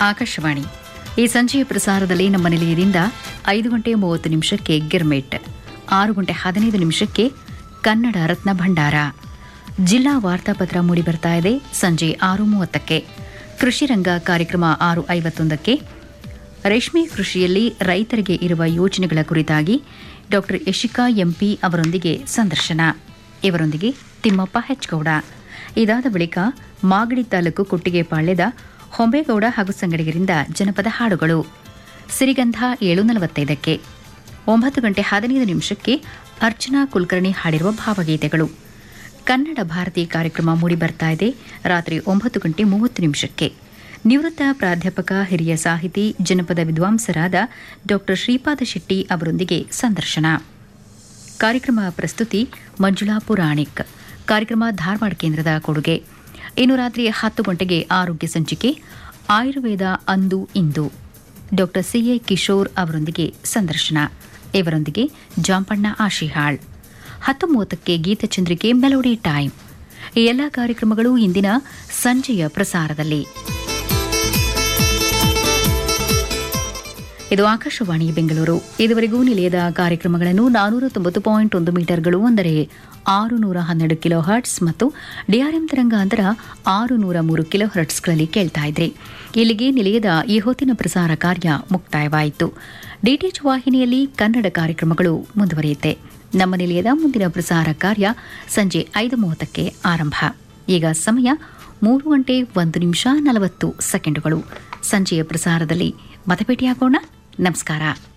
ಆಕಾಶವಾಣಿ ಈ ಸಂಜೆಯ ಪ್ರಸಾರದಲ್ಲಿ ನಮ್ಮ ನಿಲಯದಿಂದ ಐದು ಗಂಟೆ ಮೂವತ್ತು ನಿಮಿಷಕ್ಕೆ ಗಿರ್ಮೆಟ್ ಆರು ಗಂಟೆ ಹದಿನೈದು ನಿಮಿಷಕ್ಕೆ ಕನ್ನಡ ರತ್ನ ಭಂಡಾರ ಜಿಲ್ಲಾ ವಾರ್ತಾಪತ್ರ ಮೂಡಿಬರ್ತಾ ಇದೆ ಸಂಜೆ ಆರು ಮೂವತ್ತಕ್ಕೆ ಕೃಷಿ ರಂಗ ಕಾರ್ಯಕ್ರಮ ಆರು ಐವತ್ತೊಂದಕ್ಕೆ ರೇಷ್ಮೆ ಕೃಷಿಯಲ್ಲಿ ರೈತರಿಗೆ ಇರುವ ಯೋಜನೆಗಳ ಕುರಿತಾಗಿ ಡಾಕ್ಟರ್ ಯಶಿಕಾ ಎಂಪಿ ಅವರೊಂದಿಗೆ ಸಂದರ್ಶನ ಇವರೊಂದಿಗೆ ತಿಮ್ಮಪ್ಪ ಹೆಚ್ಗೌಡ ಇದಾದ ಬಳಿಕ ಮಾಗಡಿ ತಾಲೂಕು ಕೊಟ್ಟಿಗೆಪಾಳ್ಯದ ಹೊಂಬೇಗೌಡ ಹಾಗೂ ಸಂಗಡಿಗರಿಂದ ಜನಪದ ಹಾಡುಗಳು ಸಿರಿಗಂಧ ಏಳು ನಲವತ್ತೈದಕ್ಕೆ ಒಂಬತ್ತು ಗಂಟೆ ಹದಿನೈದು ನಿಮಿಷಕ್ಕೆ ಅರ್ಚನಾ ಕುಲಕರ್ಣಿ ಹಾಡಿರುವ ಭಾವಗೀತೆಗಳು ಕನ್ನಡ ಭಾರತಿ ಕಾರ್ಯಕ್ರಮ ಮೂಡಿಬರ್ತಾ ಇದೆ ರಾತ್ರಿ ಒಂಬತ್ತು ಗಂಟೆ ಮೂವತ್ತು ನಿಮಿಷಕ್ಕೆ ನಿವೃತ್ತ ಪ್ರಾಧ್ಯಾಪಕ ಹಿರಿಯ ಸಾಹಿತಿ ಜನಪದ ವಿದ್ವಾಂಸರಾದ ಡಾಕ್ಟರ್ ಶ್ರೀಪಾದ ಶೆಟ್ಟಿ ಅವರೊಂದಿಗೆ ಸಂದರ್ಶನ ಕಾರ್ಯಕ್ರಮ ಪ್ರಸ್ತುತಿ ಮಂಜುಳಾ ಪುರಾಣಿಕ್ ಕಾರ್ಯಕ್ರಮ ಧಾರವಾಡ ಕೇಂದ್ರದ ಕೊಡುಗೆ ಇನ್ನು ರಾತ್ರಿ ಹತ್ತು ಗಂಟೆಗೆ ಆರೋಗ್ಯ ಸಂಚಿಕೆ ಆಯುರ್ವೇದ ಅಂದು ಇಂದು ಡಾಕ್ಟರ್ ಸಿಎ ಕಿಶೋರ್ ಅವರೊಂದಿಗೆ ಸಂದರ್ಶನ ಇವರೊಂದಿಗೆ ಜಾಂಪಣ್ಣ ಆಶಿಹಾಳ್ ಹತ್ತು ಮೂವತ್ತಕ್ಕೆ ಗೀತಚಂದ್ರಿಕೆ ಮೆಲೋಡಿ ಟೈಮ್ ಈ ಎಲ್ಲ ಕಾರ್ಯಕ್ರಮಗಳು ಇಂದಿನ ಸಂಜೆಯ ಪ್ರಸಾರದಲ್ಲಿ ಇದು ಆಕಾಶವಾಣಿ ಬೆಂಗಳೂರು ಇದುವರೆಗೂ ನಿಲಯದ ಕಾರ್ಯಕ್ರಮಗಳನ್ನು ನಾನೂರ ತೊಂಬತ್ತು ಪಾಯಿಂಟ್ ಒಂದು ಮೀಟರ್ಗಳು ಅಂದರೆ ಆರು ನೂರ ಹನ್ನೆರಡು ಕಿಲೋ ಹರ್ಟ್ಸ್ ಮತ್ತು ಡಿಆರ್ಎಂ ತರಂಗಾಂತರ ಆರು ನೂರ ಮೂರು ಕಿಲೋ ಹರ್ಟ್ಸ್ಗಳಲ್ಲಿ ಕೇಳ್ತಾ ಇದ್ರಿ ಇಲ್ಲಿಗೆ ನಿಲಯದ ಈ ಹೊತ್ತಿನ ಪ್ರಸಾರ ಕಾರ್ಯ ಮುಕ್ತಾಯವಾಯಿತು ಡಿಟಿಎಚ್ ವಾಹಿನಿಯಲ್ಲಿ ಕನ್ನಡ ಕಾರ್ಯಕ್ರಮಗಳು ಮುಂದುವರಿಯುತ್ತೆ ನಮ್ಮ ನಿಲಯದ ಮುಂದಿನ ಪ್ರಸಾರ ಕಾರ್ಯ ಸಂಜೆ ಐದು ಮೂವತ್ತಕ್ಕೆ ಆರಂಭ ಈಗ ಸಮಯ ಮೂರು ಗಂಟೆ ಒಂದು ನಿಮಿಷ ನಲವತ್ತು ಸೆಕೆಂಡುಗಳು ಸಂಜೆಯ ಪ್ರಸಾರದಲ್ಲಿ ಮತಭೇಟಿಯಾಗೋಣ ನಮಸ್ಕಾರ